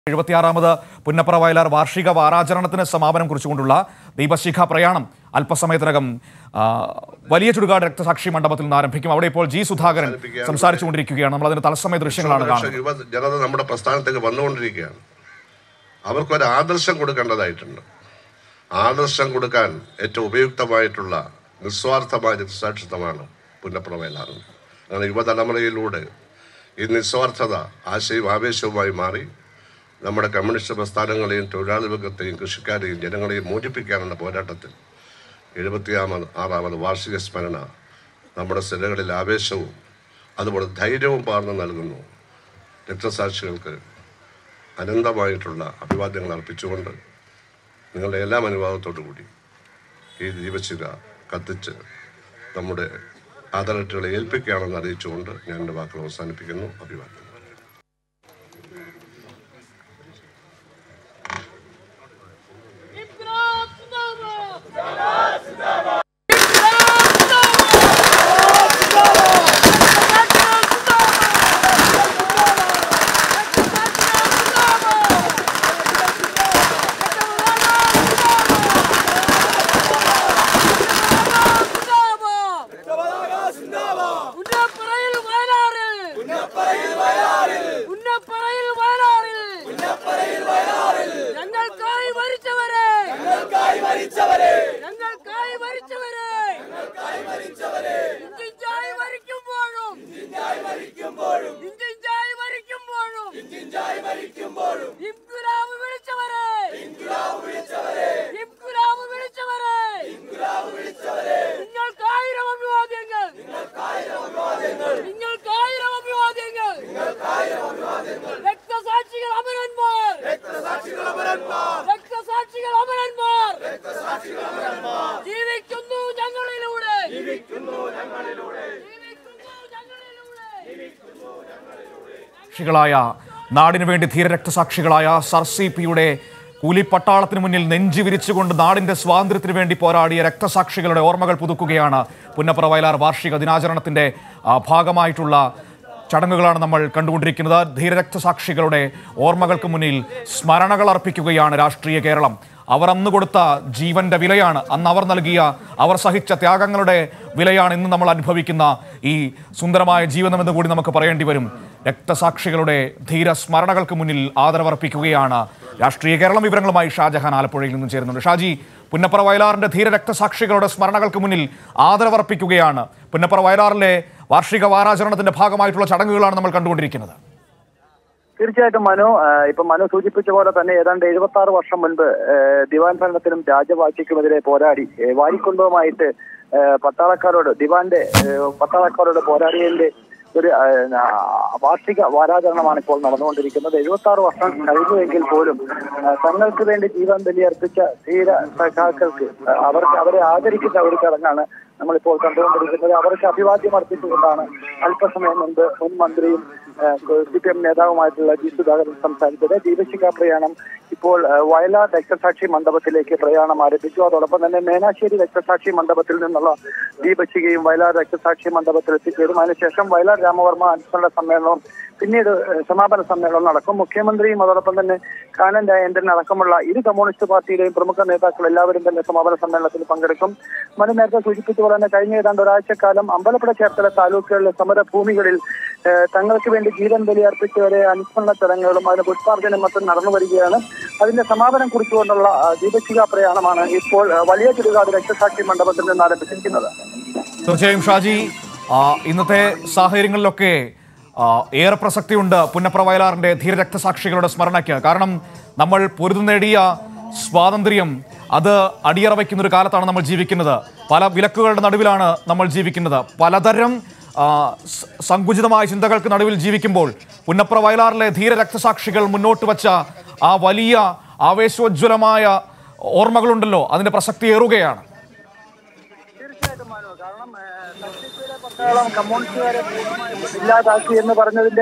എഴുപത്തിയാറാമത് പുന്നപ്ര വയലാർ വാർഷിക വാരാചരണത്തിന് സമാപനം കുറിച്ചുകൊണ്ടുള്ള ദീപശിഖ പ്രയാണം അല്പസമയത്തിനകം ആ, വലിയ ചുടുകാട് രക്തസാക്ഷി മണ്ഡപത്തിൽ നിന്ന് ആരംഭിക്കും അവിടെ ഇപ്പോൾ ജി സുധാകരൻ സംസാരിച്ചുകൊണ്ടിരിക്കുകയാണ് നമ്മൾ അതിന്റെ തത്സമയ ദൃശ്യങ്ങളാണ് ലക്ഷം കാണുന്നത് യുവ ജനത നമ്മുടെ പ്രസ്ഥാനത്തേക്ക് വന്നുകൊണ്ടിരിക്കുകയാണ് അവർക്കൊരു ആദർശം കൊടുക്കേണ്ടതായിട്ടുണ്ട് ആദർശം കൊടുക്കാൻ ഏറ്റവും ഉപയുക്തമായിട്ടുള്ള നിസ്വാർത്ഥമായ രക്തസാക്ഷിത്വമാണ് പുന്നപ്ര വയലാറ് അങ്ങനെ യുവതലമുറയിലൂടെ ഈ നിസ്വാർത്ഥത ആശയവും ആവേശവുമായി മാറി നമ്മുടെ കമ്മ്യൂണിസ്റ്റ് പ്രസ്ഥാനങ്ങളെയും തൊഴിലാളി വർഗത്തെയും കൃഷിക്കാരെയും ജനങ്ങളെയും മോചിപ്പിക്കാനുള്ള പോരാട്ടത്തിൽ എഴുപത്തിയാമത് ആറാമത് വാർഷിക സ്മരണ നമ്മുടെ സിരകളിൽ ആവേശവും അതുപോലെ ധൈര്യവും പകർന്നു നൽകുന്നു രക്തസാക്ഷികൾക്ക് അനന്തമായിട്ടുള്ള അഭിവാദ്യങ്ങൾ അർപ്പിച്ചുകൊണ്ട് നിങ്ങളുടെ എല്ലാ അനുവാദത്തോടു കൂടി ഈ ദീപശിഖ കത്തിച്ച് നമ്മുടെ ആദരറ്റുകളെ ഏൽപ്പിക്കുകയാണെന്ന് അറിയിച്ചുകൊണ്ട് ഞാൻ എൻ്റെ വാക്കുകൾ അവസാനിപ്പിക്കുന്നു അഭിവാദ്യം İnqilab Zindabad! ഉന്നപ്പറയിൽ വയലാറിൽ ഉന്നപ്പറയിൽ വയലാറിൽ ഞങ്ങൾക്കായി മരിച്ചവരെ ഞങ്ങൾക്കായി മരിച്ചവരെ ഇഞ്ചിഞ്ചായി മരിക്കുമ്പോഴും ഇഞ്ചിഞ്ചായി മരിക്കുമ്പോഴും ഇൻകുലാബ് വിളിച്ചവരെ ഇൻകുലാബ് വിളിച്ചവരെ നിങ്ങൾക്കായിരം അഭിവാദ്യങ്ങൾ നിങ്ങൾക്കായിരം അഭിവാദ്യങ്ങൾ രക്തസാക്ഷികൾ അമരന്മാർ രക്തസാക്ഷികൾ അമരന്മാർ ജീവിക്കുന്നു ഞങ്ങളിലൂടെ ജീവിക്കുന്നു ഞങ്ങളിലൂടെ സാക്ഷികളായ നാടിനു വേണ്ടി ധീരരക്തസാക്ഷികളായ സർ സി പിയുടെ കൂലിപ്പട്ടാളത്തിന് മുന്നിൽ നെഞ്ചി വിരിച്ചുകൊണ്ട് നാടിന്റെ സ്വാതന്ത്ര്യത്തിന് വേണ്ടി പോരാടിയ രക്തസാക്ഷികളുടെ ഓർമ്മകൾ പുതുക്കുകയാണ് പുന്നപ്ര വയലാർ വാർഷിക ദിനാചരണത്തിന്റെ ആ, ഭാഗമായിട്ടുള്ള ചടങ്ങുകളാണ് നമ്മൾ കണ്ടുകൊണ്ടിരിക്കുന്നത് ധീരരക്തസാക്ഷികളുടെ ഓർമ്മകൾക്ക് മുന്നിൽ സ്മരണകൾ അർപ്പിക്കുകയാണ് രാഷ്ട്രീയ കേരളം അവർ അന്ന് കൊടുത്ത ജീവന്റെ വിലയാണ് അന്ന് അവർ നൽകിയ അവർ സഹിച്ച ത്യാഗങ്ങളുടെ വിലയാണ് ഇന്ന് നമ്മൾ അനുഭവിക്കുന്ന ഈ സുന്ദരമായ ജീവിതമെന്ന് കൂടി നമുക്ക് പറയേണ്ടി വരും രക്തസാക്ഷികളുടെ ധീര സ്മരണകൾക്ക് മുന്നിൽ ആദരവർപ്പിക്കുകയാണ് രാഷ്ട്രീയ കേരളം വിവരങ്ങളുമായി ഷാജഹാൻ ആലപ്പുഴയിൽ നിന്നും ചേരുന്നുണ്ട് ഷാജി പുന്നപ്ര വയലാറിന്റെ ധീര രക്തസാക്ഷികളുടെ സ്മരണകൾക്ക് മുന്നിൽ ആദരവർപ്പിക്കുകയാണ് പുന്നപ്ര വയലാറിലെ വാർഷിക വാരാചരണത്തിന്റെ ഭാഗമായിട്ടുള്ള ചടങ്ങുകളാണ് നമ്മൾ കണ്ടുകൊണ്ടിരിക്കുന്നത് തീർച്ചയായിട്ടും മനു ആ, ഇപ്പൊ മനു സൂചിപ്പിച്ച പോലെ തന്നെ ഏതാണ്ട് എഴുപത്തി ആറ് വർഷം മുൻപ് ആ, ദിവാൻ ഭരണത്തിനും രാജവാഴ്ചയ്ക്കുമെതിരെ പോരാടി ഏ, വാരിക്കൊണ്ടുമായിട്ട് ആ, പട്ടാളക്കാരോട് ദിവാന്റെ ഏ, പട്ടാളക്കാരോട് പോരാടിയതിന്റെ ഒരു ആ, ആ, വാർഷിക വാരാചരണമാണ് ഇപ്പോൾ നടന്നുകൊണ്ടിരിക്കുന്നത് എഴുപത്തി ആറ് വർഷം കഴിഞ്ഞുവെങ്കിൽ പോലും ആ, തങ്ങൾക്ക് വേണ്ടി ജീവൻ ബലിയർപ്പിച്ച ധീര സഖാക്കൾക്ക് ആ, അവർക്ക് അവരെ ആദരിക്കുന്ന ഒരു ചടങ്ങാണ് നമ്മളിപ്പോൾ കണ്ടുകൊണ്ടിരിക്കുന്നത് അവർക്ക് അഭിവാദ്യം അർപ്പിച്ചുകൊണ്ടാണ് അല്പസമയം മുൻപ് മുൻ മന്ത്രിയും സി പി എം നേതാവുമായിട്ടുള്ള ജി സുധാകരൻ സംസാരിച്ചത് ദീപശിഖ പ്രയാണം ഇപ്പോൾ ആ, വയലാർ രക്തസാക്ഷി മണ്ഡപത്തിലേക്ക് പ്രയാണം ആരംഭിച്ചു അതോടൊപ്പം തന്നെ മേനാശ്ശേരി രക്തസാക്ഷി മണ്ഡപത്തിൽ നിന്നുള്ള ദീപശിഖയും വയലാർ രക്തസാക്ഷി മണ്ഡപത്തിൽ എത്തിച്ചേരും അതിനുശേഷം വയലാർ രാമവർമ്മ അനുസ്മരണ സമ്മേളനവും പിന്നീട് ഏഹ്, സമാപന സമ്മേളനം നടക്കും മുഖ്യമന്ത്രിയും അതോടൊപ്പം തന്നെ കാനൻ രാജേന്ദ്രൻ അടക്കമുള്ള ഇരു കമ്മ്യൂണിസ്റ്റ് പാർട്ടിയിലെയും പ്രമുഖ നേതാക്കൾ എല്ലാവരും തന്നെ സമാപന സമ്മേളനത്തിൽ പങ്കെടുക്കും മനു നേരത്തെ സൂചിപ്പിച്ച പോലെ തന്നെ കഴിഞ്ഞ ഏതാണ്ട് ഒരാഴ്ചക്കാലം അമ്പലപ്പുഴ ചേർത്തല താലൂക്കുകളിലെ സമരഭൂമികളിൽ ഏഹ്, തങ്ങൾക്ക് വേണ്ടി ജീവൻ ബലിയർപ്പിച്ചവരെ അനുസ്മരണ ചടങ്ങുകളും അതിന് പുഷ്പാർജനം മറ്റും നടന്നു വരികയാണ് അതിന്റെ സമാപനം കുറിച്ചുകൊണ്ടുള്ള ആ, ദീപശിഖ പ്രയാണമാണ് ഇപ്പോൾ ആ, വലിയ ചുരുകാട് രക്തസാക്ഷി മണ്ഡപത്തിൽ നിന്ന് ആരംഭിച്ചിരിക്കുന്നത് തീർച്ചയായും ഷാജി ആ, ഇന്നത്തെ സാഹചര്യങ്ങളിലൊക്കെ ആ, ഏറെ പ്രസക്തിയുണ്ട് പുന്നപ്ര വയലാറിന്റെ ധീരരക്തസാക്ഷികളുടെ സ്മരണയ്ക്ക് കാരണം നമ്മൾ പൊരുതു നേടിയ സ്വാതന്ത്ര്യം അത് അടിയറ വയ്ക്കുന്ന ഒരു കാലത്താണ് നമ്മൾ ജീവിക്കുന്നത് പല വിലക്കുകളുടെ നടുവിലാണ് നമ്മൾ ജീവിക്കുന്നത് പലതരം ആ, സ- സങ്കുചിതമായ ചിന്തകൾക്ക് നടുവിൽ ജീവിക്കുമ്പോൾ പുന്നപ്ര വയലാറിലെ ധീരരക്തസാക്ഷികൾ മുന്നോട്ട് വച്ച ആ വലിയ ആവേശോജ്വലമായ ഓർമ്മകളുണ്ടല്ലോ അതിന്റെ പ്രസക്തി ഏറുകയാണ് തീർച്ചയായിട്ടും മനു കാരണം ഏഹ്, തട്ടിപ്പിലെ പട്ടാളം കമ്മ്യൂണിസ്റ്റുകാരെ പൂർണ്ണമായും ഇല്ലാതാക്കി എന്ന് പറഞ്ഞതിന്റെ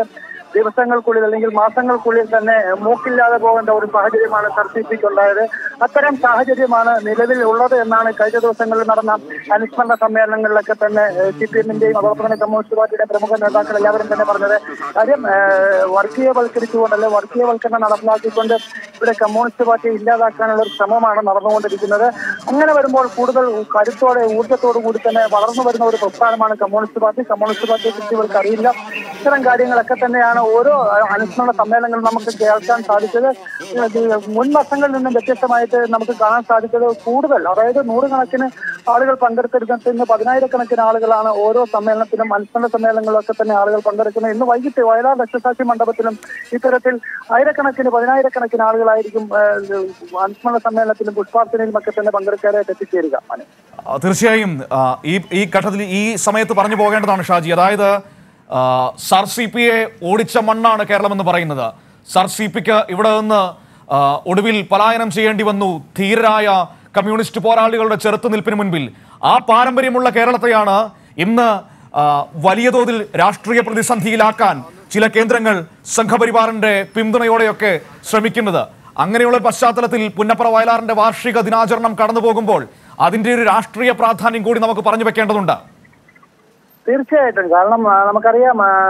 ദിവസങ്ങൾക്കുള്ളിൽ അല്ലെങ്കിൽ മാസങ്ങൾക്കുള്ളിൽ തന്നെ മൂക്കില്ലാതെ പോകേണ്ട ഒരു സാഹചര്യമാണ് സർ സി പിക്ക് ഉണ്ടായത് അത്തരം സാഹചര്യമാണ് നിലവിൽ ഉള്ളത് എന്നാണ് കഴിഞ്ഞ ദിവസങ്ങളിൽ നടന്ന അനുസ്മരണ സമ്മേളനങ്ങളിലൊക്കെ തന്നെ സി പി എമ്മിന്റെയും അതോടൊപ്പം തന്നെ കമ്മ്യൂണിസ്റ്റ് പാർട്ടിയുടെ പ്രമുഖ നേതാക്കൾ എല്ലാവരും തന്നെ പറഞ്ഞത് കാര്യം ഏഹ്, വർഗീയവൽക്കരിച്ചുകൊണ്ട് അല്ലെ വർഗീയവൽക്കരണം നടപ്പിലാക്കിക്കൊണ്ട് ഇവിടെ കമ്മ്യൂണിസ്റ്റ് പാർട്ടിയെ ഇല്ലാതാക്കാനുള്ള ഒരു ശ്രമമാണ് നടന്നുകൊണ്ടിരിക്കുന്നത് അങ്ങനെ വരുമ്പോൾ കൂടുതൽ കരുത്തോടെ ഊർജ്ജത്തോടു കൂടി തന്നെ വളർന്നു വരുന്ന ഒരു പ്രസ്ഥാനമാണ് കമ്മ്യൂണിസ്റ്റ് പാർട്ടി കമ്മ്യൂണിസ്റ്റ് പാർട്ടിയെ കുറിച്ച് ഇവർക്ക് അറിയില്ല ഇത്തരം കാര്യങ്ങളൊക്കെ തന്നെയാണ് ഓരോ അഹ്, അനുസ്മരണ സമ്മേളനങ്ങളിൽ നമുക്ക് കേൾക്കാൻ സാധിച്ചത് ഇത് മുൻ വർഷങ്ങളിൽ നിന്നും വ്യത്യസ്തമായിട്ട് നമുക്ക് കാണാൻ സാധിച്ചത് കൂടുതൽ അതായത് നൂറുകണക്കിന് ആളുകൾ പങ്കെടുത്തിരുന്നിട്ട് ഇന്ന് പതിനായിരക്കണക്കിന് ആളുകളാണ് ഓരോ സമ്മേളനത്തിലും അനുസ്മരണ സമ്മേളനങ്ങളിലൊക്കെ തന്നെ ആളുകൾ പങ്കെടുക്കുന്നത് ഇന്ന് വൈകിട്ട് വയലാർ രക്ഷസാക്ഷി മണ്ഡപത്തിലും ഇത്തരത്തിൽ ആയിരക്കണക്കിന് പതിനായിരക്കണക്കിന് ആളുകളായിരിക്കും ഏഹ്, അനുസ്മരണ സമ്മേളനത്തിലും പുഷ്പാർച്ചനയിലും ഒക്കെ തന്നെ പങ്കെടുക്കാനായിട്ട് എത്തിച്ചേരുക മനു ആ, തീർച്ചയായും ആ, ഈ ഈ ഘട്ടത്തിൽ ഈ സമയത്ത് പറഞ്ഞു പോകേണ്ടതാണ് ഷാജി അതായത് ആ, സർ സി പിയെ ഓടിച്ച മണ്ണാണ് കേരളം എന്ന് പറയുന്നത് സർ സി പിക്ക് ഇവിടെ നിന്ന് ആ, ഒടുവിൽ പലായനം ചെയ്യേണ്ടി വന്നു ധീരരായ കമ്മ്യൂണിസ്റ്റ് പോരാളികളുടെ ചെറുത്തുനിൽപ്പിന് മുൻപിൽ ആ പാരമ്പര്യമുള്ള കേരളത്തെയാണ് ഇന്ന് ആ, വലിയ തോതിൽ രാഷ്ട്രീയ പ്രതിസന്ധിയിലാക്കാൻ ചില കേന്ദ്രങ്ങൾ സംഘപരിവാറിന്റെ പിന്തുണയോടെയൊക്കെ ശ്രമിക്കുന്നത് അങ്ങനെയുള്ള പശ്ചാത്തലത്തിൽ പുന്നപ്പുറ വയലാറിന്റെ വാർഷിക ദിനാചരണം കടന്നു പോകുമ്പോൾ അതിന്റെ ഒരു രാഷ്ട്രീയ പ്രാധാന്യം കൂടി നമുക്ക് പറഞ്ഞു വെക്കേണ്ടതുണ്ട് തീർച്ചയായിട്ടും കാരണം ആ, നമുക്കറിയാം ആ,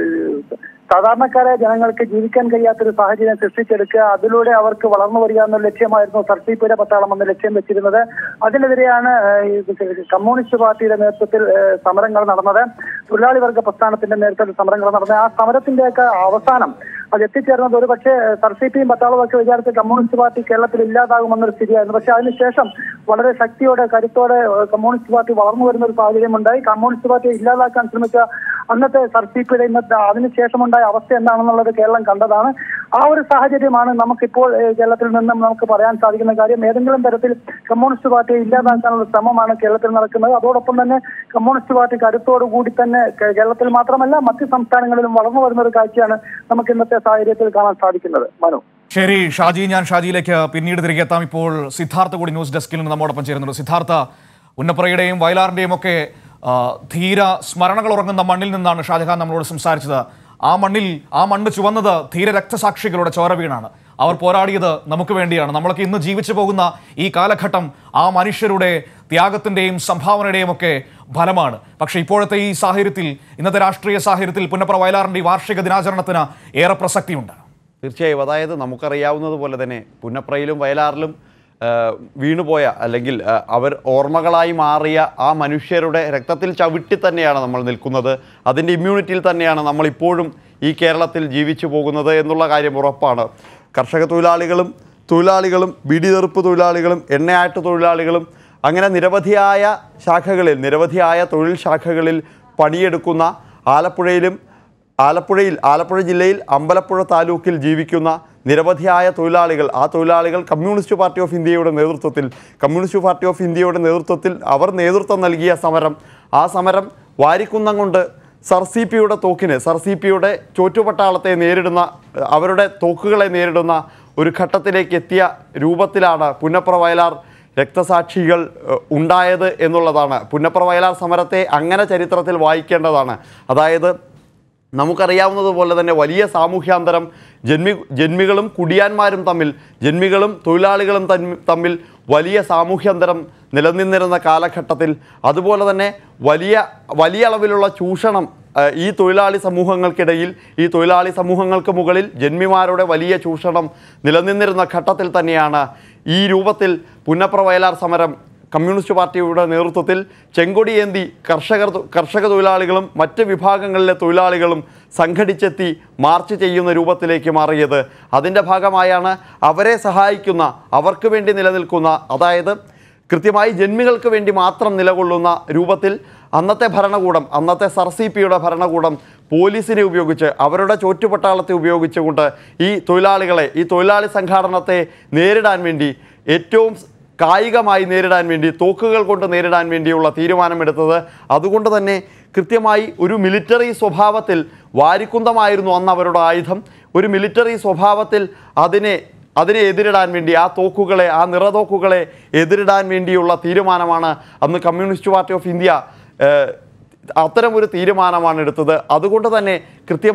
സാധാരണക്കാരെ ജനങ്ങൾക്ക് ജീവിക്കാൻ കഴിയാത്തൊരു സാഹചര്യം സൃഷ്ടിച്ചെടുക്കുക അതിലൂടെ അവർക്ക് വളർന്നു വരിക എന്ന ലക്ഷ്യമായിരുന്നു സർട്ടിഫിക്കറ്റ് പട്ടാളം എന്ന ലക്ഷ്യം വെച്ചിരുന്നത് അതിനെതിരെയാണ് ആ, ഈ കമ്മ്യൂണിസ്റ്റ് പാർട്ടിയുടെ നേതൃത്വത്തിൽ ആ, സമരങ്ങൾ നടന്നത് തൊഴിലാളി വർഗ പ്രസ്ഥാനത്തിന്റെ നേതൃത്വത്തിൽ സമരങ്ങൾ നടന്നത് ആ സമരത്തിന്റെയൊക്കെ അവസാനം അത് എത്തിച്ചേർന്നത് ഒരു പക്ഷേ സർ സി പിയും പട്ടാളവും ഒക്കെ വിചാരിച്ച് കമ്മ്യൂണിസ്റ്റ് പാർട്ടി കേരളത്തിൽ ഇല്ലാതാകുമെന്നൊരു സ്ഥിതിയായിരുന്നു പക്ഷെ അതിനുശേഷം വളരെ ശക്തിയോടെ കരുത്തോടെ ഏഹ്, കമ്മ്യൂണിസ്റ്റ് പാർട്ടി വളർന്നു വരുന്ന ഒരു സാഹചര്യം ഉണ്ടായി കമ്മ്യൂണിസ്റ്റ് പാർട്ടിയെ ഇല്ലാതാക്കാൻ ശ്രമിച്ച അന്നത്തെ സർ സി പിയുടെ ഇന്നത്തെ അതിനുശേഷമുണ്ടായ അവസ്ഥ എന്താണെന്നുള്ളത് കേരളം കണ്ടതാണ് ആ ഒരു സാഹചര്യമാണ് നമുക്കിപ്പോൾ ഏഹ്, കേരളത്തിൽ നിന്നും നമുക്ക് പറയാൻ സാധിക്കുന്ന കാര്യം ഏതെങ്കിലും തരത്തിൽ കമ്മ്യൂണിസ്റ്റ് പാർട്ടിയെ ഇല്ലാതാക്കാനുള്ള ശ്രമമാണ് കേരളത്തിൽ നടക്കുന്നത് അതോടൊപ്പം തന്നെ കമ്മ്യൂണിസ്റ്റ് പാർട്ടി കരുത്തോടു കൂടി തന്നെ കേ- കേരളത്തിൽ മാത്രമല്ല മറ്റ് സംസ്ഥാനങ്ങളിലും വളർന്നു വരുന്ന ഒരു കാഴ്ചയാണ് നമുക്ക് ഇന്നത്തെ സാഹചര്യത്തിൽ കാണാൻ സാധിക്കുന്നത് മനു ശരി ഷാജി ഞാൻ ഷാജിയിലേക്ക് പിന്നീട് തിരികെ എത്താം ഇപ്പോൾ സിദ്ധാർത്ഥ കൂടി ന്യൂസ് ഡെസ്കിൽ നിന്ന് നമ്മോടൊപ്പം ചേരുന്നുണ്ട് സിദ്ധാർത്ഥ ഉന്നപ്രയുടെയും വയലാറിന്റെയും ഒക്കെ ആ, ധീര സ്മരണകൾ ഉറങ്ങുന്ന മണ്ണിൽ നിന്നാണ് ഷാജഹാൻ നമ്മളോട് സംസാരിച്ചത് ആ മണ്ണിൽ ആ മണ്ണ് ചുവന്നത് ധീര രക്തസാക്ഷികളുടെ ചോര വീണാണ് അവർ പോരാടിയത് നമുക്ക് വേണ്ടിയാണ് നമ്മളൊക്കെ ഇന്ന് ജീവിച്ചു പോകുന്ന ഈ കാലഘട്ടം ആ മനുഷ്യരുടെ ത്യാഗത്തിന്റെയും സംഭാവനയുടെയും ഒക്കെ ഫലമാണ് പക്ഷേ ഇപ്പോഴത്തെ ഈ സാഹചര്യത്തിൽ ഇന്നത്തെ രാഷ്ട്രീയ സാഹചര്യത്തിൽ പുന്നപ്ര വയലാറിന്റെ ഈ വാർഷിക ദിനാചരണത്തിന് ഏറെ പ്രസക്തിയുണ്ട് തീർച്ചയായും അതായത് നമുക്കറിയാവുന്നതുപോലെ തന്നെ പുന്നപ്രയിലും വയലാറിലും ആ, വീണുപോയ അല്ലെങ്കിൽ ആ, അവർ ഓർമ്മകളായി മാറിയ ആ മനുഷ്യരുടെ രക്തത്തിൽ ചവിട്ടി തന്നെയാണ് നമ്മൾ നിൽക്കുന്നത് അതിൻ്റെ ഇമ്മ്യൂണിറ്റിയിൽ തന്നെയാണ് നമ്മൾ ഇപ്പോഴും ഈ കേരളത്തിൽ ജീവിച്ചു പോകുന്നത് എന്നുള്ള കാര്യം ഉറപ്പാണ് കർഷക തൊഴിലാളികളും തൊഴിലാളികളും ബിഡി തെറുപ്പ് തൊഴിലാളികളും എണ്ണയാട്ട് തൊഴിലാളികളും അങ്ങനെ നിരവധിയായ ശാഖകളിൽ നിരവധിയായ തൊഴിൽ ശാഖകളിൽ പണിയെടുക്കുന്ന ആലപ്പുഴയിലും ആലപ്പുഴയിൽ ആലപ്പുഴ ജില്ലയിൽ അമ്പലപ്പുഴ താലൂക്കിൽ ജീവിക്കുന്ന നിരവധിയായ തൊഴിലാളികൾ ആ തൊഴിലാളികൾ കമ്മ്യൂണിസ്റ്റ് പാർട്ടി ഓഫ് ഇന്ത്യയുടെ നേതൃത്വത്തിൽ കമ്മ്യൂണിസ്റ്റ് പാർട്ടി ഓഫ് ഇന്ത്യയുടെ നേതൃത്വത്തിൽ അവർ നേതൃത്വം നൽകിയ സമരം ആ സമരം വാരിക്കുന്നം കൊണ്ട് സർ സി പിയുടെ തോക്കിന് സർ സി പിയുടെ ചോറ്റുപട്ടാളത്തെ നേരിടുന്ന ഏഹ്, അവരുടെ തോക്കുകളെ നേരിടുന്ന ഒരു ഘട്ടത്തിലേക്ക് എത്തിയ രൂപത്തിലാണ് പുന്നപ്ര വയലാർ രക്തസാക്ഷികൾ ഏഹ്, ഉണ്ടായത് എന്നുള്ളതാണ് പുന്നപ്ര വയലാർ സമരത്തെ അങ്ങനെ ചരിത്രത്തിൽ വായിക്കേണ്ടതാണ് അതായത് നമുക്കറിയാവുന്നതുപോലെ തന്നെ വലിയ സാമൂഹ്യാന്തരം ജന്മി ജന്മികളും കുടിയാന്മാരും തമ്മിൽ ജന്മികളും തൊഴിലാളികളും തമ്മി- തമ്മിൽ വലിയ സാമൂഹ്യാന്തരം നിലനിന്നിരുന്ന കാലഘട്ടത്തിൽ അതുപോലെ തന്നെ വലിയ വലിയ അളവിലുള്ള ചൂഷണം ആ, ഈ തൊഴിലാളി സമൂഹങ്ങൾക്കിടയിൽ ഈ തൊഴിലാളി സമൂഹങ്ങൾക്ക് മുകളിൽ ജന്മിമാരുടെ വലിയ ചൂഷണം നിലനിന്നിരുന്ന ഘട്ടത്തിൽ തന്നെയാണ് ഈ രൂപത്തിൽ പുന്നപ്ര വയലാർ സമരം കമ്മ്യൂണിസ്റ്റ് പാർട്ടിയുടെ നേതൃത്വത്തിൽ ചെങ്കൊടിയേന്തി കർഷകർ കർഷക തൊഴിലാളികളും മറ്റ് വിഭാഗങ്ങളിലെ തൊഴിലാളികളും സംഘടിച്ചെത്തി മാർച്ച് ചെയ്യുന്ന രൂപത്തിലേക്ക് മാറിയത് അതിൻ്റെ ഭാഗമായാണ് അവരെ സഹായിക്കുന്ന അവർക്ക് വേണ്ടി നിലനിൽക്കുന്ന അതായത് കൃത്യമായി ജന്മികൾക്ക് വേണ്ടി മാത്രം നിലകൊള്ളുന്ന രൂപത്തിൽ അന്നത്തെ ഭരണകൂടം അന്നത്തെ സർ സി പിയുടെ ഭരണകൂടം പോലീസിനെ ഉപയോഗിച്ച് അവരുടെ ചോറ്റുപട്ടാളത്തെ ഉപയോഗിച്ചുകൊണ്ട് ഈ തൊഴിലാളികളെ ഈ തൊഴിലാളി സംഘാടനത്തെ നേരിടാൻ വേണ്ടി ഏറ്റവും കായികമായി നേരിടാൻ വേണ്ടി തോക്കുകൾ കൊണ്ട് നേരിടാൻ വേണ്ടിയുള്ള തീരുമാനമെടുത്തത് അതുകൊണ്ട് തന്നെ കൃത്യമായി ഒരു മിലിറ്ററി സ്വഭാവത്തിൽ വാരിക്കുന്തമായിരുന്നു അന്ന് അവരുടെ ആയുധം ഒരു മിലിറ്ററി സ്വഭാവത്തിൽ അതിനെ അതിനെ എതിരിടാൻ വേണ്ടി ആ തോക്കുകളെ ആ നിറതോക്കുകളെ എതിരിടാൻ വേണ്ടിയുള്ള തീരുമാനമാണ് അന്ന് കമ്മ്യൂണിസ്റ്റ് പാർട്ടി ഓഫ് ഇന്ത്യ ഏഹ്, അത്തരം ഒരു തീരുമാനമാണ് എടുത്തത് അതുകൊണ്ട് തന്നെ കൃത്യമായി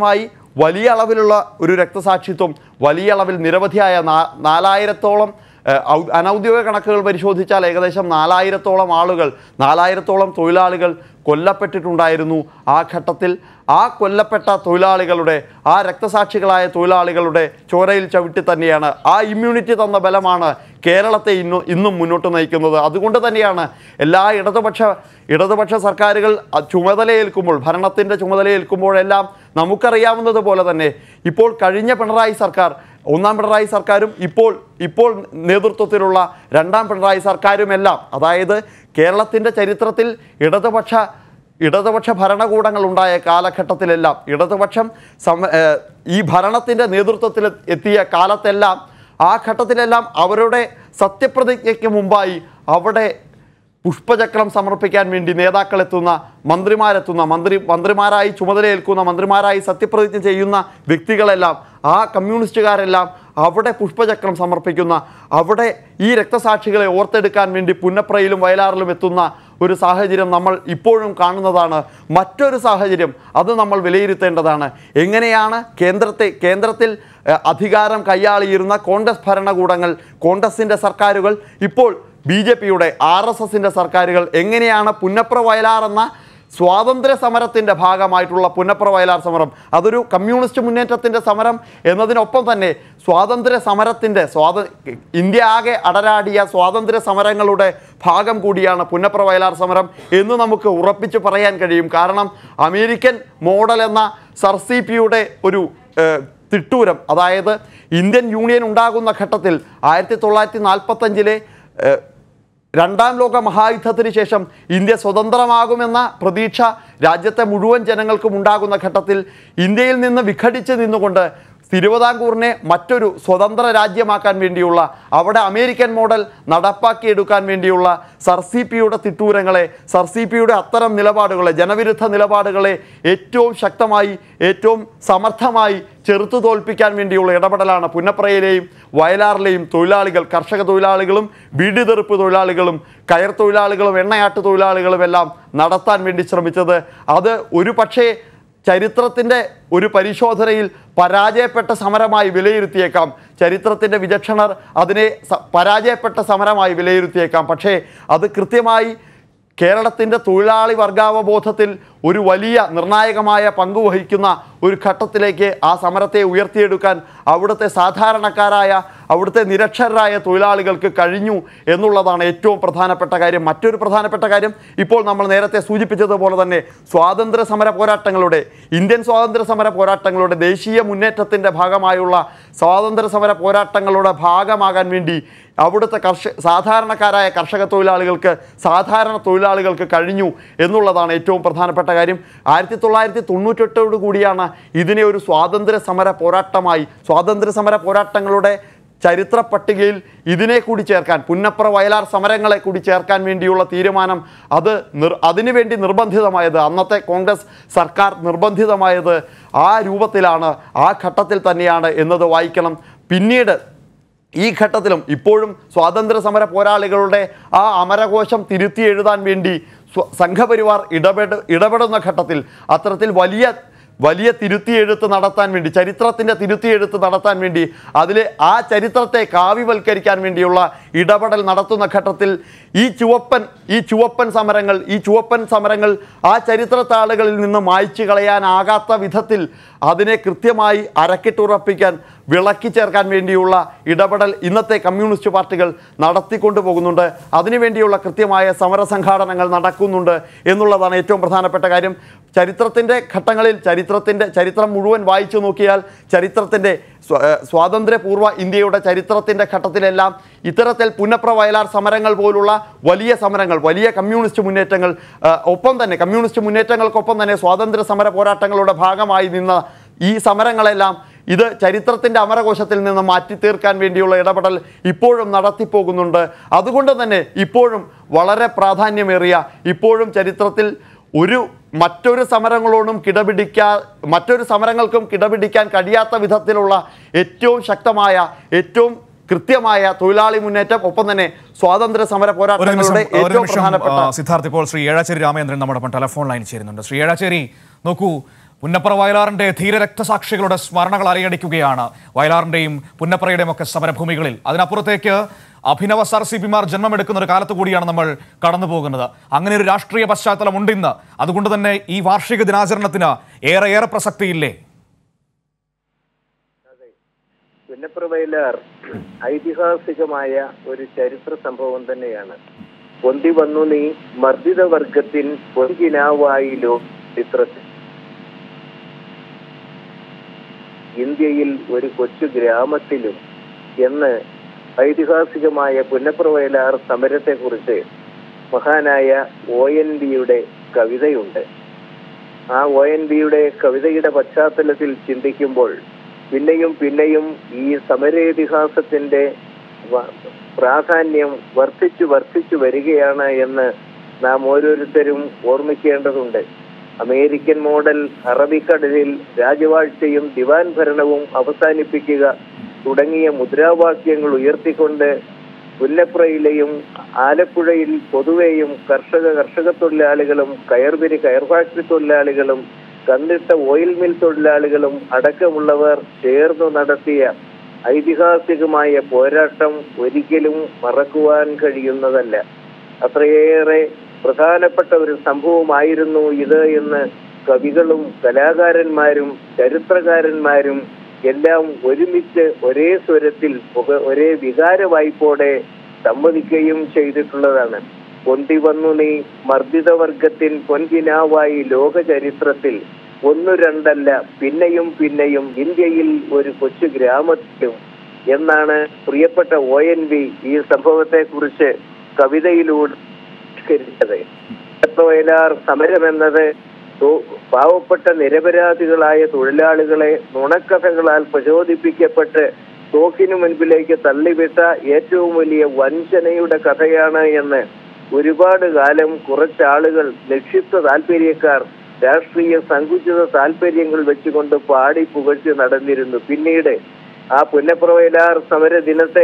വലിയ അളവിലുള്ള ഒരു രക്തസാക്ഷിത്വം വലിയ അളവിൽ നിരവധിയായ നാ- നാലായിരത്തോളം ഏഹ്, ഔ- അനൗദ്യോഗിക കണക്കുകൾ പരിശോധിച്ചാൽ ഏകദേശം നാലായിരത്തോളം ആളുകൾ നാലായിരത്തോളം തൊഴിലാളികൾ കൊല്ലപ്പെട്ടിട്ടുണ്ടായിരുന്നു ആ ഘട്ടത്തിൽ ആ കൊല്ലപ്പെട്ട തൊഴിലാളികളുടെ ആ രക്തസാക്ഷികളായ തൊഴിലാളികളുടെ ചോരയിൽ ചവിട്ടി തന്നെയാണ് ആ ഇമ്മ്യൂണിറ്റി തന്ന ബലമാണ് കേരളത്തെ ഇന്നു ഇന്നും മുന്നോട്ട് നയിക്കുന്നത് അതുകൊണ്ട് തന്നെയാണ് എല്ലാ ഇടതുപക്ഷ ഇടതുപക്ഷ സർക്കാരുകൾ അ- ചുമതലയേൽക്കുമ്പോൾ ഭരണത്തിൻ്റെ ചുമതലയേൽക്കുമ്പോഴെല്ലാം നമുക്കറിയാവുന്നത് പോലെ തന്നെ ഇപ്പോൾ കഴിഞ്ഞ പിണറായി സർക്കാർ ഒന്നാം പിണറായി സർക്കാരും ഇപ്പോൾ ഇപ്പോൾ നേതൃത്വത്തിലുള്ള രണ്ടാം പിണറായി സർക്കാരുമെല്ലാം അതായത് കേരളത്തിൻ്റെ ചരിത്രത്തിൽ ഇടതുപക്ഷ ഇടതുപക്ഷ ഭരണകൂടങ്ങൾ ഉണ്ടായ കാലഘട്ടത്തിലെല്ലാം ഇടതുപക്ഷം സമ ഏഹ് ഈ ഭരണത്തിൻ്റെ നേതൃത്വത്തിൽ എത്തിയ കാലത്തെല്ലാം ആ ഘട്ടത്തിലെല്ലാം അവരുടെ സത്യപ്രതിജ്ഞയ്ക്ക് മുമ്പായി അവിടെ പുഷ്പചക്രം സമർപ്പിക്കാൻ വേണ്ടി നേതാക്കളെത്തുന്ന മന്ത്രിമാരെത്തുന്ന മന്ത്രി മന്ത്രിമാരായി ചുമതലയേൽക്കുന്ന മന്ത്രിമാരായി സത്യപ്രതിജ്ഞ ചെയ്യുന്ന വ്യക്തികളെല്ലാം ആ കമ്മ്യൂണിസ്റ്റുകാരെല്ലാം അവിടെ പുഷ്പചക്രം സമർപ്പിക്കുന്ന അവിടെ ഈ രക്തസാക്ഷികളെ ഓർത്തെടുക്കാൻ വേണ്ടി പുന്നപ്രയിലും വയലാറിലും എത്തുന്ന ഒരു സാഹചര്യം നമ്മൾ ഇപ്പോഴും കാണുന്നതാണ് മറ്റൊരു സാഹചര്യം അത് നമ്മൾ വിലയിരുത്തേണ്ടതാണ് എങ്ങനെയാണ് കേന്ദ്രത്തെ കേന്ദ്രത്തിൽ ഏഹ്, അധികാരം കൈയാളിയിരുന്ന കോൺഗ്രസ് ഭരണകൂടങ്ങൾ കോൺഗ്രസിൻ്റെ സർക്കാരുകൾ ഇപ്പോൾ ബി ജെ പിയുടെ ആർ എസ് എസിൻ്റെ സർക്കാരുകൾ എങ്ങനെയാണ് പുന്നപ്ര വയലാർ എന്ന സ്വാതന്ത്ര്യ സമരത്തിൻ്റെ ഭാഗമായിട്ടുള്ള പുന്നപ്ര വയലാർ സമരം അതൊരു കമ്മ്യൂണിസ്റ്റ് മുന്നേറ്റത്തിൻ്റെ സമരം എന്നതിനൊപ്പം തന്നെ സ്വാതന്ത്ര്യ സമരത്തിൻ്റെ സ്വാത ഇന്ത്യ ആകെ അടരാടിയ സ്വാതന്ത്ര്യ സമരങ്ങളുടെ ഭാഗം കൂടിയാണ് പുന്നപ്ര വയലാർ സമരം എന്ന് നമുക്ക് ഉറപ്പിച്ച് പറയാൻ കഴിയും കാരണം അമേരിക്കൻ മോഡൽ എന്ന സർ സി പിയുടെ ഒരു ഏഹ്, തിട്ടൂരം അതായത് ഇന്ത്യൻ യൂണിയൻ ഉണ്ടാകുന്ന ഘട്ടത്തിൽ ആയിരത്തി തൊള്ളായിരത്തി നാൽപ്പത്തഞ്ചിലെ രണ്ടാം ലോക മഹായുദ്ധത്തിന് ശേഷം ഇന്ത്യ സ്വതന്ത്രമാകുമെന്ന പ്രതീക്ഷ രാജ്യത്തെ മുഴുവൻ ജനങ്ങൾക്കും ഉണ്ടാകുന്ന ഘട്ടത്തിൽ ഇന്ത്യയിൽ നിന്ന് വിഘടിച്ച് നിന്നുകൊണ്ട് തിരുവിതാംകൂറിനെ മറ്റൊരു സ്വതന്ത്ര രാജ്യമാക്കാൻ വേണ്ടിയുള്ള അവിടെ അമേരിക്കൻ മോഡൽ നടപ്പാക്കിയെടുക്കാൻ വേണ്ടിയുള്ള സർ സി പിയുടെ തിട്ടൂരങ്ങളെ സർ സി പിയുടെ അത്തരം നിലപാടുകളെ ജനവിരുദ്ധ നിലപാടുകളെ ഏറ്റവും ശക്തമായി ഏറ്റവും സമർത്ഥമായി ചെറുത്തു തോൽപ്പിക്കാൻ വേണ്ടിയുള്ള ഇടപെടലാണ് പുന്നപ്രയിലെയും വയലാറിലെയും തൊഴിലാളികൾ കർഷക തൊഴിലാളികളും വീട് തെറുപ്പ് തൊഴിലാളികളും കയർ തൊഴിലാളികളും എണ്ണയാട്ട് തൊഴിലാളികളും എല്ലാം നടത്താൻ വേണ്ടി ശ്രമിച്ചത് അത് ഒരു പക്ഷേ ചരിത്രത്തിൻ്റെ ഒരു പരിശോധനയിൽ പരാജയപ്പെട്ട സമരമായി വിലയിരുത്തിയേക്കാം ചരിത്രത്തിൻ്റെ വിചക്ഷണർ അതിനെ സ- പരാജയപ്പെട്ട സമരമായി വിലയിരുത്തിയേക്കാം പക്ഷേ അത് കൃത്യമായി കേരളത്തിൻ്റെ തൊഴിലാളി വർഗാവബോധത്തിൽ ഒരു വലിയ നിർണായകമായ പങ്ക് വഹിക്കുന്ന ഒരു ഘട്ടത്തിലേക്ക് ആ സമരത്തെ ഉയർത്തിയെടുക്കാൻ അവിടുത്തെ സാധാരണക്കാരായ അവിടുത്തെ നിരക്ഷരരായ തൊഴിലാളികൾക്ക് കഴിഞ്ഞു എന്നുള്ളതാണ് ഏറ്റവും പ്രധാനപ്പെട്ട കാര്യം മറ്റൊരു പ്രധാനപ്പെട്ട കാര്യം ഇപ്പോൾ നമ്മൾ നേരത്തെ സൂചിപ്പിച്ചതുപോലെ തന്നെ സ്വാതന്ത്ര്യ സമര പോരാട്ടങ്ങളുടെ ഇന്ത്യൻ സ്വാതന്ത്ര്യ സമര പോരാട്ടങ്ങളുടെ ദേശീയ മുന്നേറ്റത്തിൻ്റെ ഭാഗമായുള്ള സ്വാതന്ത്ര്യ സമര പോരാട്ടങ്ങളുടെ ഭാഗമാകാൻ വേണ്ടി അവിടുത്തെ കർഷക സാധാരണക്കാരായ കർഷക തൊഴിലാളികൾക്ക് സാധാരണ തൊഴിലാളികൾക്ക് കഴിഞ്ഞു എന്നുള്ളതാണ് ഏറ്റവും പ്രധാനപ്പെട്ട കാര്യം ആയിരത്തി തൊള്ളായിരത്തി തൊണ്ണൂറ്റെട്ടോടു കൂടിയാണ് ഇതിനെ ഒരു സ്വാതന്ത്ര്യ സമര പോരാട്ടമായി സ്വാതന്ത്ര്യ സമര പോരാട്ടങ്ങളുടെ ചരിത്ര പട്ടികയിൽ ഇതിനെ കൂടി ചേർക്കാൻ പുന്നപ്ര വയലാർ സമരങ്ങളെ കൂടി ചേർക്കാൻ വേണ്ടിയുള്ള തീരുമാനം അത് നിർ അതിനുവേണ്ടി നിർബന്ധിതമായത് അന്നത്തെ കോൺഗ്രസ് സർക്കാർ നിർബന്ധിതമായത് ആ രൂപത്തിലാണ് ആ ഘട്ടത്തിൽ തന്നെയാണ് എന്നത് വായിക്കണം പിന്നീട് ഈ ഘട്ടത്തിലും ഇപ്പോഴും സ്വാതന്ത്ര്യ സമര പോരാളികളുടെ ആ അമരകോശം തിരുത്തി എഴുതാൻ വേണ്ടി സ്വ- സംഘപരിവാർ ഇടപെട ഇടപെടുന്ന ഘട്ടത്തിൽ അത്തരത്തിൽ വലിയ വലിയ തിരുത്തിയെഴുത്ത് നടത്താൻ വേണ്ടി ചരിത്രത്തിൻ്റെ തിരുത്തിയെഴുത്ത് നടത്താൻ വേണ്ടി അതിലെ ആ ചരിത്രത്തെ കാവ്യവൽക്കരിക്കാൻ വേണ്ടിയുള്ള ഇടപെടൽ നടത്തുന്ന ഘട്ടത്തിൽ ഈ ചുവപ്പൻ ഈ ചുവപ്പൻ സമരങ്ങൾ ഈ ചുവപ്പൻ സമരങ്ങൾ ആ ചരിത്രത്താളുകളിൽ നിന്ന് മായ്ച്ചു കളയാനാകാത്ത വിധത്തിൽ അതിനെ കൃത്യമായി അരക്കിട്ടുറപ്പിക്കാൻ വിളക്കി ചേർക്കാൻ വേണ്ടിയുള്ള ഇടപെടൽ ഇന്നത്തെ കമ്മ്യൂണിസ്റ്റ് പാർട്ടികൾ നടത്തിക്കൊണ്ടു പോകുന്നുണ്ട് അതിനുവേണ്ടിയുള്ള കൃത്യമായ സമരസംഘാടനങ്ങൾ നടക്കുന്നുണ്ട് എന്നുള്ളതാണ് ഏറ്റവും പ്രധാനപ്പെട്ട കാര്യം ചരിത്രത്തിൻ്റെ ഘട്ടങ്ങളിൽ ചരിത്രത്തിൻ്റെ ചരിത്രം മുഴുവൻ വായിച്ചു നോക്കിയാൽ ചരിത്രത്തിൻ്റെ സ്വ- ഏഹ് സ്വാതന്ത്ര്യപൂർവ്വ ഇന്ത്യയുടെ ചരിത്രത്തിൻ്റെ ഘട്ടത്തിലെല്ലാം ഇത്തരത്തിൽ പുന്നപ്ര വയലാർ സമരങ്ങൾ പോലുള്ള വലിയ സമരങ്ങൾ വലിയ കമ്മ്യൂണിസ്റ്റ് മുന്നേറ്റങ്ങൾ ആ, ഒപ്പം തന്നെ കമ്മ്യൂണിസ്റ്റ് മുന്നേറ്റങ്ങൾക്കൊപ്പം തന്നെ സ്വാതന്ത്ര്യ സമര പോരാട്ടങ്ങളുടെ ഭാഗമായി നിന്ന ഈ സമരങ്ങളെല്ലാം ഇത് ചരിത്രത്തിൻ്റെ അമരകോശത്തിൽ നിന്ന് മാറ്റി തീർക്കാൻ വേണ്ടിയുള്ള ഇടപെടൽ ഇപ്പോഴും നടത്തിപ്പോകുന്നുണ്ട് അതുകൊണ്ട് തന്നെ ഇപ്പോഴും വളരെ പ്രാധാന്യമേറിയ ഇപ്പോഴും ചരിത്രത്തിൽ ഒരു മറ്റൊരു സമരങ്ങളോടും കിടപിടിക്കാ മറ്റൊരു സമരങ്ങൾക്കും കിടപിടിക്കാൻ കഴിയാത്ത വിധത്തിലുള്ള ഏറ്റവും ശക്തമായ ഏറ്റവും കൃത്യമായ തൊഴിലാളി മുന്നേറ്റം ഒപ്പം തന്നെ സ്വാതന്ത്ര്യ സമര ഒരു നിമിഷം പോരാട്ടങ്ങളുടെ ഒരു ഏറ്റവും നിമിഷം പ്രധാനപ്പെട്ട ആ, സിദ്ധാർത്ഥ് ഇപ്പോൾ ശ്രീ ഏഴാച്ചേരി രാമചന്ദ്രൻ നമ്മുടെ ഒപ്പം ടെലഫോൺ ലൈൻ ചേരുന്നുണ്ട് ശ്രീ ഏഴാച്ചേരി നോക്കൂ പുന്നപ്ര വയലാറിന്റെ ധീര രക്തസാക്ഷികളുടെ സ്മരണകൾ അലയടിക്കുകയാണ് വയലാറിന്റെയും പുന്നപ്രയുടെയും ഒക്കെ സമരഭൂമികളിൽ അതിനപ്പുറത്തേക്ക് അഭിനവ സർ സി പിമാർ ജന്മമെടുക്കുന്ന ഒരു കാലത്ത് കൂടിയാണ് നമ്മൾ കടന്നു പോകുന്നത് അങ്ങനെ ഒരു രാഷ്ട്രീയ പശ്ചാത്തലം ഉണ്ട് ഇന്ന് അതുകൊണ്ട് തന്നെ ഈ വാർഷിക ദിനാചരണത്തിന് ഏറെ ഏറെ പ്രസക്തിയില്ലേ പുന്നപ്രവയലാർ ഐതിഹാസികമായ ഒരു ചരിത്ര സംഭവം തന്നെയാണ് പൊന്തി വന്നു നീ മർദ്ദിത വർഗത്തിൻ പൊൻകിനാവായിലോ ചിത്രത്തിൽ ഇന്ത്യയിൽ ഒരു കൊച്ചു ഗ്രാമത്തിലും എന്ന് ഐതിഹാസികമായ പുന്നപ്രവയലാർ സമരത്തെക്കുറിച്ച് മഹാനായ ഒ എൻ ബിയുടെ കവിതയുണ്ട് ആ ഒ എൻ ബിയുടെ കവിതയുടെ പശ്ചാത്തലത്തിൽ ചിന്തിക്കുമ്പോൾ പിന്നെയും പിന്നെയും ഈ സമരേതിഹാസത്തിന്റെ വ- പ്രാധാന്യം വർദ്ധിച്ചു വർദ്ധിച്ചു വരികയാണ് എന്ന് നാം ഓരോരുത്തരും ഓർമ്മിക്കേണ്ടതുണ്ട് അമേരിക്കൻ മോഡൽ അറബിക്കടലിൽ രാജവാഴ്ചയും ദിവാൻ ഭരണവും അവസാനിപ്പിക്കുക തുടങ്ങിയ മുദ്രാവാക്യങ്ങൾ ഉയർത്തിക്കൊണ്ട് പുല്ലപ്രയിലെയും ആലപ്പുഴയിൽ പൊതുവെയും കർഷക കർഷക തൊഴിലാളികളും കയർപിരി കയർ ഫാക്ടറി തൊഴിലാളികളും കന്നിട്ട ഓയിൽ മിൽ തൊഴിലാളികളും അടക്കമുള്ളവർ ചേർന്ന് നടത്തിയ ഐതിഹാസികമായ പോരാട്ടം ഒരിക്കലും മറക്കുവാൻ കഴിയുന്നതല്ല അത്രയേറെ പ്രധാനപ്പെട്ട ഒരു സംഭവമായിരുന്നു ഇത് എന്ന് കവികളും കലാകാരന്മാരും ചരിത്രകാരന്മാരും എല്ലാം ഒരുമിച്ച് ഒരേ സ്വരത്തിൽ പുക- ഒരേ വികാര വായ്പോടെ സമ്മതിക്കുകയും ചെയ്തിട്ടുള്ളതാണ് പൊന്തി വന്നു നീ മർദ്ദിത വർഗത്തിൻ പൊൻകിനാവായി ലോക ചരിത്രത്തിൽ ഒന്നു രണ്ടല്ല പിന്നെയും പിന്നെയും ഇന്ത്യയിൽ ഒരു കൊച്ചു ഗ്രാമത്തിലും എന്നാണ് പ്രിയപ്പെട്ട ഒ എൻ വി ഈ സംഭവത്തെ കുറിച്ച് കവിതയിലൂടെ ആവിഷ്കരിച്ചത് വയലാർ സമരം എന്നത് തൊ- പാവപ്പെട്ട നിരപരാധികളായ തൊഴിലാളികളെ നുണക്കഥകളാൽ പ്രചോദിപ്പിക്കപ്പെട്ട് തോക്കിനു മുൻപിലേക്ക് തള്ളിവിട്ട ഏറ്റവും വലിയ വഞ്ചനയുടെ കഥയാണ് എന്ന് ഒരുപാട് കാലം കുറച്ചാളുകൾ ലക്ഷിത്ത താല്പര്യക്കാർ രാഷ്ട്രീയ സങ്കുചിത താല്പര്യങ്ങൾ വെച്ചുകൊണ്ട് പാടി പുകഴ്ത്തി നടന്നിരുന്നു പിന്നീട് ആ പുന്നപ്രവയലാർ സമര ദിനത്തെ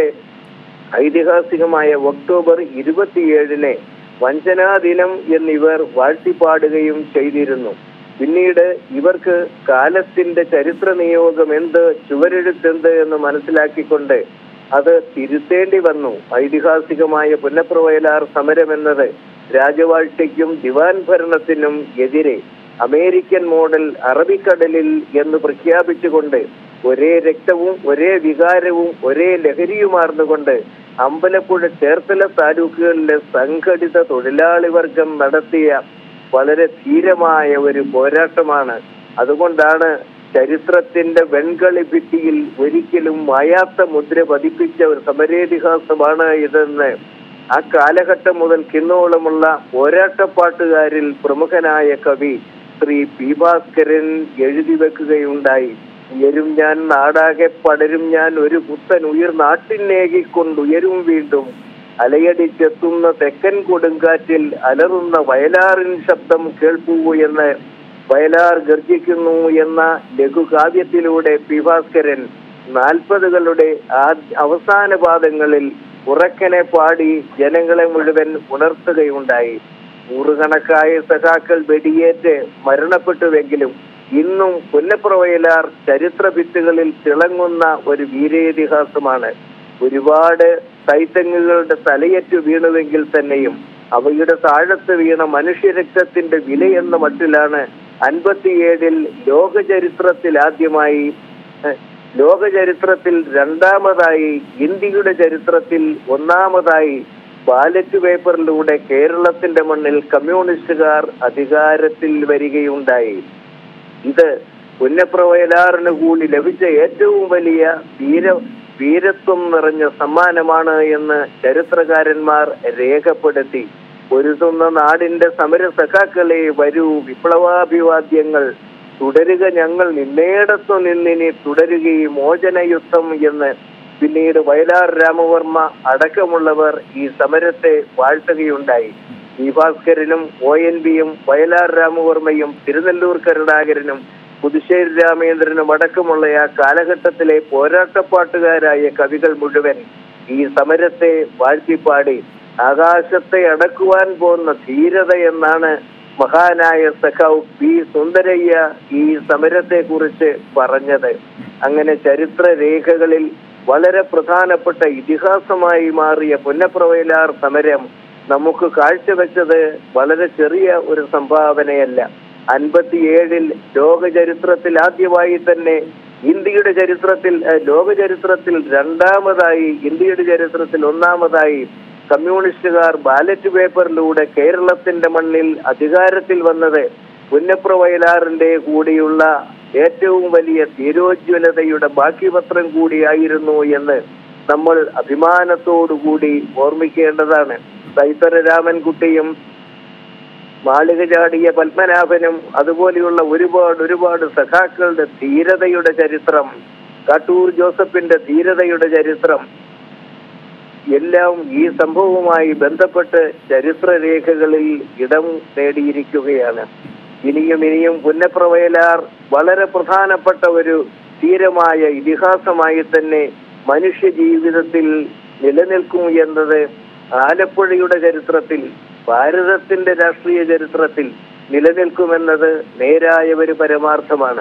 ഐതിഹാസികമായ ഒക്ടോബർ ഇരുപത്തിയേഴിന് വഞ്ചനാ ദിനം എന്നിവർ വാഴ്ത്തിപ്പാടുകയും ചെയ്തിരുന്നു പിന്നീട് ഇവർക്ക് കാലത്തിന്റെ ചരിത്ര നിയോഗം എന്ത് ചുവരെഴുത്തെന്ത് എന്ന് മനസ്സിലാക്കിക്കൊണ്ട് അത് തിരുത്തേണ്ടി വന്നു ഐതിഹാസികമായ പുന്നപ്രവയലാർ സമരം എന്നത് രാജവാഴ്ചയ്ക്കും ദിവാൻ ഭരണത്തിനും എതിരെ അമേരിക്കൻ മോഡൽ അറബിക്കടലിൽ എന്ന് പ്രഖ്യാപിച്ചുകൊണ്ട് ഒരേ രക്തവും ഒരേ വികാരവും ഒരേ ലഹരിയുമാർന്നുകൊണ്ട് അമ്പലപ്പുഴ ചേർത്തല താലൂക്കുകളിലെ സംഘടിത തൊഴിലാളി വർഗം നടത്തിയ വളരെ ധീരമായ ഒരു പോരാട്ടമാണ് അതുകൊണ്ടാണ് ചരിത്രത്തിന്റെ വെൺകളി ഭിത്തിയിൽ ഒരിക്കലും മായാത്ത മുദ്ര പതിപ്പിച്ച ഒരു സമരേതിഹാസമാണ് ഇതെന്ന് ആ കാലഘട്ടം മുതൽ കിന്നോളമുള്ള പോരാട്ടപ്പാട്ടുകാരിൽ പ്രമുഖനായ കവി ശ്രീ പി ഭാസ്കരൻ എഴുതി വെക്കുകയുണ്ടായി ഉയരും ഞാൻ നാടാകെ പടരും ഞാൻ ഒരു പുത്തൻ ഉയർ നാട്ടിനേകിക്കൊണ്ടുയരും വീണ്ടും അലയടിച്ചെത്തുന്ന തെക്കൻ കൊടുങ്കാറ്റിൽ അലറുന്ന വയലാറിൻ ശബ്ദം കേൾപ്പൂ എന്ന് വയലാർ ഗർജിക്കുന്നു എന്ന ലഘുകാവ്യത്തിലൂടെ പി ഭാസ്കരൻ നാൽപ്പതുകളുടെ ആദ്യ അവസാന പാദങ്ങളിൽ ഉറക്കനെ പാടി ജനങ്ങളെ മുഴുവൻ ഉണർത്തുകയുണ്ടായി നൂറുകണക്കായ സഖാക്കൾ വെടിയേറ്റ് മരണപ്പെട്ടുവെങ്കിലും ഇന്നും പുന്നപ്രവയലാർ ചരിത്ര ഭിത്തുകളിൽ തിളങ്ങുന്ന ഒരു വീരേതിഹാസമാണ് ഒരുപാട് തൈത്തങ്ങുകളുടെ തലയറ്റു വീണുവെങ്കിൽ തന്നെയും അവയുടെ താഴത്ത് വീണ മനുഷ്യരക്തത്തിന്റെ വിലയെന്ന മട്ടിലാണ് അൻപത്തിയേഴിൽ ലോക ചരിത്രത്തിൽ ആദ്യമായി ഏഹ്, ലോക ചരിത്രത്തിൽ രണ്ടാമതായി ഇന്ത്യയുടെ ചരിത്രത്തിൽ ഒന്നാമതായി ബാലറ്റ് പേപ്പറിലൂടെ കേരളത്തിന്റെ മണ്ണിൽ കമ്മ്യൂണിസ്റ്റുകാർ അധികാരത്തിൽ വരികയുണ്ടായി ഇത് പുന്നപ്രവയലാറിന് കൂടി ലഭിച്ച ഏറ്റവും വലിയ വീര വീരത്വം നിറഞ്ഞ സമ്മാനമാണ് എന്ന് ചരിത്രകാരന്മാർ രേഖപ്പെടുത്തി പൊരുതുന്ന നാടിന്റെ സമര സഖാക്കളെ വരൂ വിപ്ലവാഭിവാദ്യങ്ങൾ തുടരുക ഞങ്ങൾ നിന്നേടത്തു നിന്നിനി തുടരുകയും മോചനയുദ്ധം എന്ന് പിന്നീട് വയലാർ രാമവർമ്മ അടക്കമുള്ളവർ ഈ സമരത്തെ വാഴ്ത്തുകയുണ്ടായി ഈ ഭാസ്കരനും ഒ എൻ ബിയും വയലാർ രാമവർമ്മയും തിരുനെല്ലൂർ കരുണാകരനും പുതുശ്ശേരി രാമേന്ദ്രനും അടക്കമുള്ള ആ കാലഘട്ടത്തിലെ പോരാട്ടപ്പാട്ടുകാരായ കവികൾ മുഴുവൻ ഈ സമരത്തെ വാഴ്ത്തിപ്പാടി ആകാശത്തെ അടക്കുവാൻ പോകുന്ന ധീരത എന്നാണ് മഹാനായ സഖാവ് പി സുന്ദരയ്യ ഈ സമരത്തെ കുറിച്ച് പറഞ്ഞത് അങ്ങനെ ചരിത്ര രേഖകളിൽ വളരെ പ്രധാനപ്പെട്ട ഇതിഹാസമായി മാറിയ പുന്നപ്രവയലാർ സമരം നമുക്ക് കാഴ്ചവെച്ചത് വളരെ ചെറിയ ഒരു സംഭാവനയല്ല അൻപത്തിയേഴിൽ ലോക ചരിത്രത്തിൽ ആദ്യമായി തന്നെ ഇന്ത്യയുടെ ചരിത്രത്തിൽ ഏഹ്, ലോക ചരിത്രത്തിൽ രണ്ടാമതായി ഇന്ത്യയുടെ ചരിത്രത്തിൽ ഒന്നാമതായി കമ്മ്യൂണിസ്റ്റുകാർ ബാലറ്റ് പേപ്പറിലൂടെ കേരളത്തിന്റെ മണ്ണിൽ അധികാരത്തിൽ വന്നത് പുന്നപ്ര വയലാറിന്റെ കൂടിയുള്ള ഏറ്റവും വലിയ തീരോജ്വലതയുടെ ബാക്കി പത്രം കൂടിയായിരുന്നു എന്ന് നമ്മൾ അഭിമാനത്തോടുകൂടി ഓർമ്മിക്കേണ്ടതാണ് സൈത്തര രാമൻകുട്ടിയും മാളിക ചാടിയ പത്മനാഭനും അതുപോലെയുള്ള ഒരുപാട് ഒരുപാട് സഖാക്കളുടെ ധീരതയുടെ ചരിത്രം കാട്ടൂർ ജോസഫിന്റെ ധീരതയുടെ ചരിത്രം എല്ലാം ഈ സംഭവവുമായി ബന്ധപ്പെട്ട് ചരിത്രരേഖകളിൽ ഇടം നേടിയിരിക്കുകയാണ് ഇനിയും ഇനിയും പുന്നപ്രവയലാർ വളരെ പ്രധാനപ്പെട്ട ഒരു ധീരമായ ഇതിഹാസമായി തന്നെ മനുഷ്യ ജീവിതത്തിൽ നിലനിൽക്കും എന്നത് ആലപ്പുഴയുടെ ചരിത്രത്തിൽ ഭാരതത്തിന്റെ രാഷ്ട്രീയ ചരിത്രത്തിൽ നിലനിൽക്കുമെന്നത് നേരായ ഒരു പരമാർത്ഥമാണ്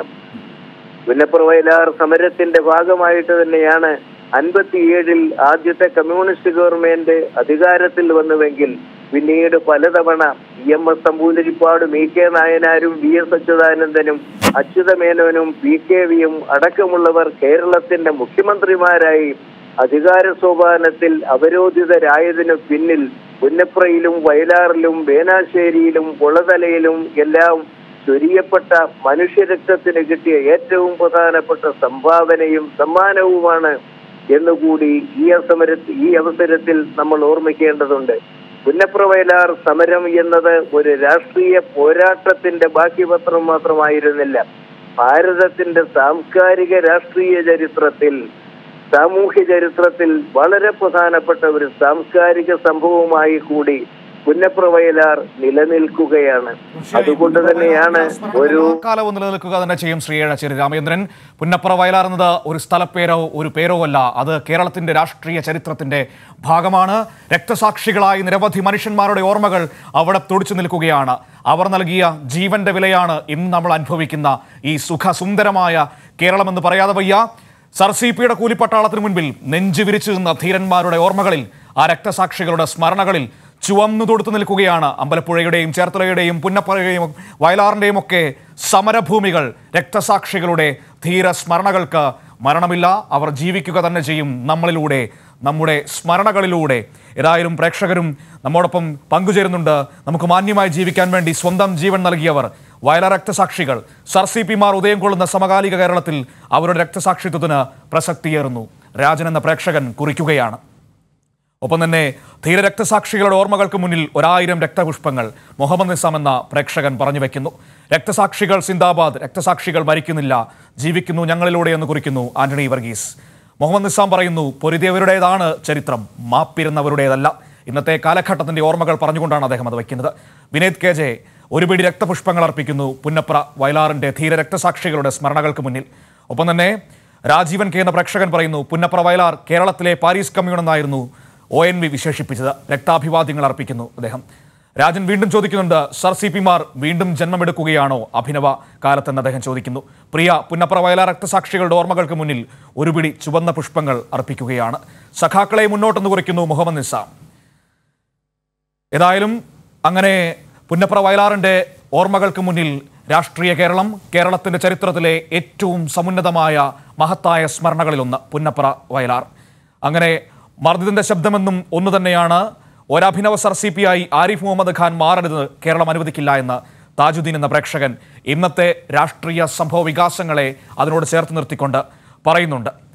പുന്നപ്രവയലാർ സമരത്തിന്റെ ഭാഗമായിട്ട് തന്നെയാണ് അൻപത്തിയേഴിൽ ആദ്യത്തെ കമ്മ്യൂണിസ്റ്റ് ഗവൺമെന്റ് അധികാരത്തിൽ വന്നുവെങ്കിൽ പിന്നീട് പലതവണ ഇ എം എസ് തമ്പൂതിരിപ്പാടും ഇ കെ നായനാരും വി എസ് അച്യുതാനന്ദനും അച്യുതമേനോനും പി കെ വിയും അടക്കമുള്ളവർ കേരളത്തിന്റെ മുഖ്യമന്ത്രിമാരായി അധികാര സോപാനത്തിൽ അവരോധിതരായതിനു പിന്നിൽ പുന്നപ്രയിലും വയലാറിലും വേനാശ്ശേരിയിലും കൊളതലയിലും എല്ലാം ചൊരിയപ്പെട്ട മനുഷ്യരക്തത്തിന് കിട്ടിയ ഏറ്റവും പ്രധാനപ്പെട്ട സംഭാവനയും സമ്മാനവുമാണ് എന്നുകൂടി ഈ സമരത്തിൽ ഈ അവസരത്തിൽ നമ്മൾ ഓർമ്മിക്കേണ്ടതുണ്ട് പുന്നപ്രവയലാർ സമരം എന്നത് ഒരു രാഷ്ട്രീയ പോരാട്ടത്തിന്റെ ബാക്കി പത്രം മാത്രമായിരുന്നില്ല ഭാരതത്തിന്റെ സാംസ്കാരിക രാഷ്ട്രീയ ചരിത്രത്തിൽ സാമൂഹ്യ ചരിത്രത്തിൽ വളരെ പ്രധാനപ്പെട്ട ഒരു സാംസ്കാരിക സംഭവമായി കൂടി പുന്നപ്രവയലാർ നിലനിൽക്കുകയാണ് അതുകൊണ്ട് തന്നെയാണ് ഒരു കാലവും നിലനിൽക്കുക തന്നെ ചെയ്യും ശ്രീ ഏഴച്ചേരി രാമചന്ദ്രൻ പുന്നപ്പുറ വയലാർ എന്നത് ഒരു സ്ഥലപ്പേരോ ഒരു പേരോ അല്ല അത് കേരളത്തിന്റെ രാഷ്ട്രീയ ചരിത്രത്തിന്റെ ഭാഗമാണ് രക്തസാക്ഷികളായി നിരവധി മനുഷ്യന്മാരുടെ ഓർമ്മകൾ അവിടെ തുടിച്ചു നിൽക്കുകയാണ് അവർ നൽകിയ ജീവന്റെ വിലയാണ് ഇന്ന് നമ്മൾ അനുഭവിക്കുന്ന ഈ സുഖസുന്ദരമായ കേരളമെന്ന് പറയാതെ വയ്യ സർ സി പിയുടെ കൂലിപ്പട്ടാളത്തിന് മുൻപിൽ നെഞ്ചു വിരിച്ചു നിന്ന ധീരന്മാരുടെ ഓർമ്മകളിൽ ആ രക്തസാക്ഷികളുടെ സ്മരണകളിൽ ചുവന്നു തൊടുത്തു നിൽക്കുകയാണ് അമ്പലപ്പുഴയുടെയും ചേർത്തലയുടെയും പുന്നപ്പുഴയുടെയും വയലാറിൻ്റെയും ഒക്കെ സമരഭൂമികൾ രക്തസാക്ഷികളുടെ ധീര സ്മരണകൾക്ക് മരണമില്ല അവർ ജീവിക്കുക തന്നെ ചെയ്യും നമ്മളിലൂടെ നമ്മുടെ സ്മരണകളിലൂടെ ഏതായാലും പ്രേക്ഷകരും നമ്മോടൊപ്പം പങ്കുചേരുന്നുണ്ട് നമുക്ക് മാന്യമായി ജീവിക്കാൻ വേണ്ടി സ്വന്തം ജീവൻ നൽകിയവർ വയലാർ രക്തസാക്ഷികൾ സർ സി പിമാർ ഉദയം കൊള്ളുന്ന സമകാലിക കേരളത്തിൽ അവരുടെ രക്തസാക്ഷിത്വത്തിന് പ്രസക്തിയേറുന്നു രാജൻ എന്ന പ്രേക്ഷകൻ കുറിക്കുകയാണ് ഒപ്പം തന്നെ ധീര രക്തസാക്ഷികളുടെ ഓർമ്മകൾക്ക് മുന്നിൽ ഒരായിരം രക്തപുഷ്പങ്ങൾ മുഹമ്മദ് നിസാം എന്ന പ്രേക്ഷകൻ പറഞ്ഞു വെക്കുന്നു രക്തസാക്ഷികൾ സിന്ദാബാദ് രക്തസാക്ഷികൾ മരിക്കുന്നില്ല ജീവിക്കുന്നു ഞങ്ങളിലൂടെ എന്ന് കുറിക്കുന്നു ആന്റണി വർഗീസ് മുഹമ്മദ് നിസാം പറയുന്നു പൊരുതിയവരുടേതാണ് ചരിത്രം മാപ്പിരുന്നവരുടേതല്ല ഇന്നത്തെ കാലഘട്ടത്തിന്റെ ഓർമ്മകൾ പറഞ്ഞുകൊണ്ടാണ് അദ്ദേഹം അത് വയ്ക്കുന്നത് വിനേത് കെ ജെ ഒരു പിടി രക്തപുഷ്പങ്ങൾ അർപ്പിക്കുന്നു പുന്നപ്ര വയലാറിന്റെ ധീര രക്തസാക്ഷികളുടെ സ്മരണകൾക്ക് മുന്നിൽ ഒപ്പം തന്നെ രാജീവൻ കെ എന്ന പ്രേക്ഷകൻ പറയുന്നു പുന്നപ്ര വയലാർ കേരളത്തിലെ പാരീസ് കമ്മ്യൂൺ എന്നായിരുന്നു ഒ എൻ വി വിശേഷിപ്പിച്ചത് രക്താഭിവാദ്യങ്ങൾ അർപ്പിക്കുന്നു അദ്ദേഹം രാജൻ വീണ്ടും ചോദിക്കുന്നുണ്ട് സർ സി പിമാർ വീണ്ടും ജന്മമെടുക്കുകയാണോ അഭിനവ കാലത്തെന്ന് അദ്ദേഹം ചോദിക്കുന്നു പ്രിയ പുന്നപ്ര വയലാർ രക്തസാക്ഷികളുടെ ഓർമ്മകൾക്ക് മുന്നിൽ ഒരു പിടി ചുവന്ന പുഷ്പങ്ങൾ അർപ്പിക്കുകയാണ് സഖാക്കളെ മുന്നോട്ടെന്ന് കുറിക്കുന്നു മുഹമ്മദ് നിസാം ഏതായാലും അങ്ങനെ പുന്നപ്ര വയലാറിന്റെ ഓർമ്മകൾക്ക് മുന്നിൽ രാഷ്ട്രീയ കേരളം കേരളത്തിന്റെ ചരിത്രത്തിലെ ഏറ്റവും സമുന്നതമായ മഹത്തായ സ്മരണകളിലൊന്ന് പുന്നപ്ര വയലാർ അങ്ങനെ മർദ്ദിതിന്റെ ശബ്ദമെന്നും ഒന്നു തന്നെയാണ് ഒരഭിനവ സർ സി പി ആയി ആരിഫ് മുഹമ്മദ് ഖാൻ മാറരുത് കേരളം അനുവദിക്കില്ല എന്ന് താജുദ്ദീൻ എന്ന പ്രേക്ഷകൻ ഇന്നത്തെ രാഷ്ട്രീയ സംഭവ വികാസങ്ങളെ അതിനോട് ചേർത്ത് നിർത്തിക്കൊണ്ട് പറയുന്നുണ്ട്